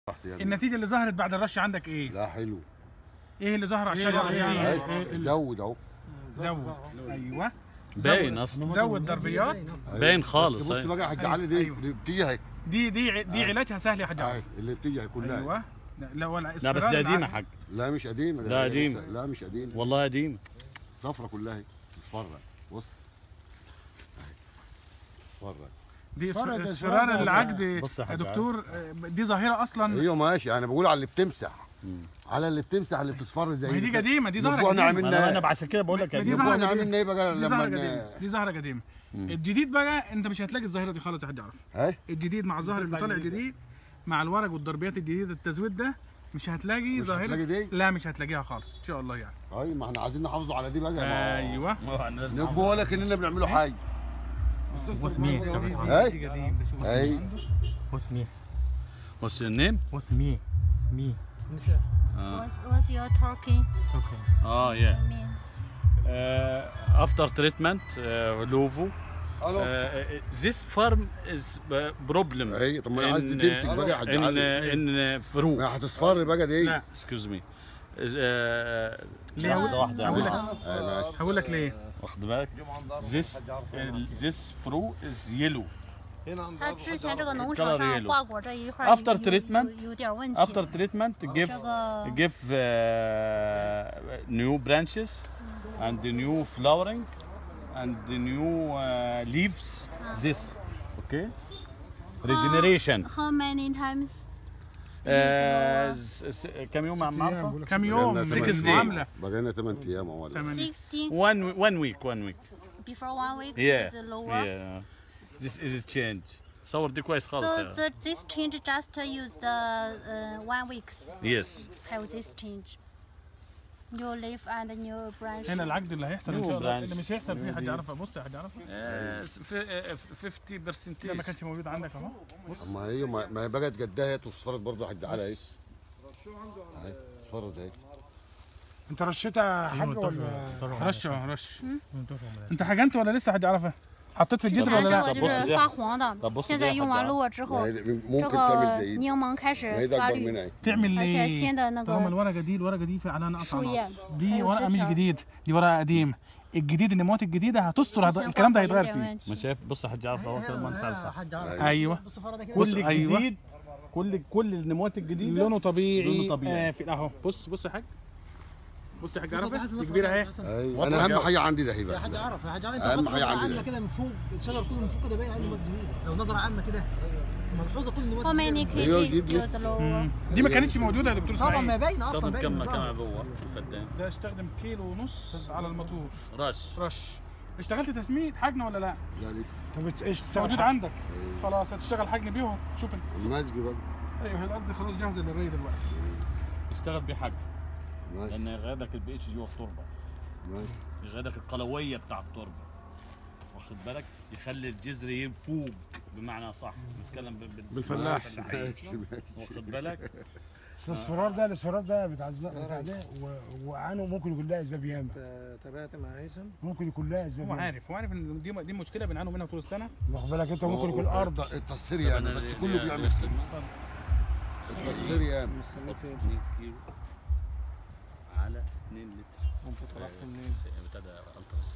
تحت يا ابني. النتيجه اللي ظهرت بعد الرش عندك ايه لا حلو ايه اللي ظهر على الشجره إيه ايه أهي، زود اهو زود ايوه باين اصلا زود ضربيات أهي. باين بس خالص، بص أهي. بقى يا حاج أيوة، علي دي أيوة. اللي بتيجي اهي دي دي ع- دي علاجها سهل يا حاج اهي عمرو. اللي بتيجي اهي كلها ايوه لا لا ولا لا بس إصرار دي قديمه الع- حاج لا مش قديمه ده لا لسه- قديمة. لا مش قديمه والله قديمه صفرة كلها اهي تصفر بص اهي تصفر دي إصرار إصرار- ده اصفرار إصرار العقد بص يا يا حاج دكتور آه، دي ظاهره اصلا ايوه ماشي انا بقول على اللي بتمسح على اللي بتمسح اللي بتصفر زي ما هي دي كده. قديمه دي ظاهره نبقى قديمه نعمل- انا انا عشان كده بقول لك ما دي قديمة. ظهر نبقى قديم. عملنا ايه بقى دي لما ظاهره ن- قديمه دي ظاهره قديمه الجديد بقى انت مش هتلاقي الظاهره دي خالص يا حاج عرف اهي الجديد مع الظهر اللي طالع جديد مع الورق والضربيات الجديده التزويد ده مش هتلاقي مش ظاهره هتلاقي دي؟ لا مش هتلاقيها خالص ان شاء الله يعني اي ما احنا عايزين نحافظوا على دي بقى ما هو- ايوه ما هو أنا لازم نبقى ولا كاننا بنعملوا حاجه What's me? دي- أي. دي قديم ده شوف اي What's me? What's your name? What's me? Me. What's, what's your talking Okay. اه yeah. mean? Uh, after treatment, uh, Lovo. الو Uh, this farm is uh, problem. اي طب ما انا عايز in, دي تمسك بقى يا in, حاج in, علي in uh, Fru. ما هتصفر بقى دي لا Excuse me. Uh, ليه لحظة واحدة هقول لك اي ماشي هقول لك ليه واخد بالك؟ This uh, this Fru is yellow. 它之前这个农 Color 场上 yellow. 挂果这一块儿 After 有 treatment- 有有点问题。 After treatment, give 这个 give uh, new branches and the new flowering and the new uh, leaves. This, okay? Regeneration. how many times آه، س- س- كم يوم عم عارفه؟ كام يوم بقى من لنا Six المعامله بقى لنا 8 ايام اهو ولا 8 16 One one week one week. before one week Yeah. is lower. Yeah. This is a change. صور دي كويس خالص. So the, this change just use the uh, one weeks Yes. have this change. New leaf and new branch. هنا العقد اللي هيحصل ان No شاء الله branch. اللي مش هيحصل فيه حاج عرفه بص يا حاج عرفه آه، ف- آه، 50 ده ما كانش موجود عندك اهو ما هي ما ما هي بقت جدها هي تصفرت برضه يا حاج علي اهي اهي تصفرت اهي انت رشيتها حاجه ولا رش اه رش انت حجنت ولا لسه حاج عرفه حطيت في الجدر 之 ولا 前 لا 这个就是发黄的 طب，بص 现 دي 在用完 حاجة. 落之 ما 后， هي 这 ممكن تعمل 个 زي دي 柠檬开 ما هي 始 ده 发 اكبر 绿 منها，اهي تعمل 而且 ليه 新的那 طالما 个 الورقه دي الورقه دي في عليها نقص 树叶 دي 还有 ورقه 枝 مش 条 جديد دي ورقه قديمه الجديد النموات الجديده هتستر 之 هذا 前 الكلام ده 挂果有 هيتغير 点 فيه 问题 ما شايف بص يا حاج عارفه اهو كمان صلصه ايوه كل أيوة. الجديد كل كل النموات الجديده لونه طبيعي لونه طبيعي. آه في اهو بص بص يا حاج بص يا حاج عرفه دي كبيره اهي اي انا اهم حاجه عندي ده هي يا حاج بقى عرف يا حاج عرف انت أهم خد حاجة نظره عندي عامه ده. كده من فوق الشجر كله من فوق كده باين عليه نبات جديد لو نظره عامه كده ملحوظه كل النبات How many جديدة. أيوة، kg جيب use لسه. lower? مم. دي ما كانتش موجوده يا دكتور طبعا ما اسماعيل باين اصلا استخدم باين كم من مكان ظهره. جوه الفدان ده استخدم كيلو ونص على الموتور رش رش اشتغلت تسميد حجن ولا لا لا لسه طب ايش موجود عندك خلاص هتشتغل حجن بيهم شوف انت المزج بقى ايوه هي الارض خلاص جاهزه للري دلوقتي اشتغل بحاجه ماشي لان يغادك البي اتش جوه التربه ماشي يغادك القلويه بتاع التربه واخد بالك يخلي الجذر يفوق بمعنى صح نتكلم بال- بال- بالفلاح. بالفلاحية. ماشي ماشي واخد بالك الاصفرار ده الاصفرار ده بتاع الز- بتاع ده و- وعنه ممكن يكون لها اسباب ياما تابعت مع هيثم ممكن يكون لها اسباب هو ياما عارف هو عارف ان دي دي مشكله بنعانوا منها طول السنه واخد بالك انت ممكن يكون ارض الت- التصوير يعني بس كله بيعمل كده التصوير يعني حط 2 كيلو على 2 لتر ممكن طلعت من بتاع ده التراس